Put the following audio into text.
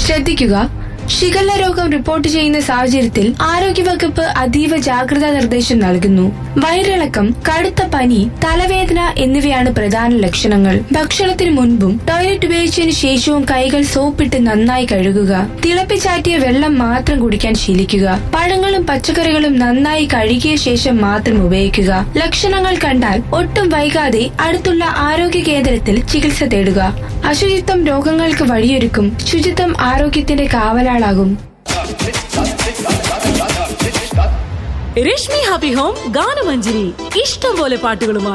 ശ്രദ്ധിക്കുക ഷിഗല്ല രോഗം റിപ്പോർട്ട് ചെയ്യുന്ന സാഹചര്യത്തിൽ ആരോഗ്യവകുപ്പ് അതീവ ജാഗ്രതാ നിർദ്ദേശം നൽകുന്നു വയറിളക്കം കടുത്ത പനി തലവേദന എന്നിവയാണ് പ്രധാന ലക്ഷണങ്ങൾ ഭക്ഷണത്തിന് മുൻപും ടോയ്ലറ്റ് ഉപയോഗിച്ചതിന് ശേഷവും കൈകൾ സോപ്പിട്ട് നന്നായി കഴുകുക തിളപ്പിച്ചാറ്റിയ വെള്ളം മാത്രം കുടിക്കാൻ ശീലിക്കുക പഴങ്ങളും പച്ചക്കറികളും നന്നായി കഴുകിയ ശേഷം മാത്രം ഉപയോഗിക്കുക ലക്ഷണങ്ങൾ കണ്ടാൽ ഒട്ടും വൈകാതെ അടുത്തുള്ള ആരോഗ്യ കേന്ദ്രത്തിൽ ചികിത്സ തേടുക അശുചിത്വം രോഗങ്ങൾക്ക് വഴിയൊരുക്കും ശുചിത്വം ആരോഗ്യത്തിന്റെ കാവലാളാകും രശ്മി ഹാപ്പി ഹോം ഗാനമഞ്ജരി ഇഷ്ടം പോലെ പാട്ടുകളുമായി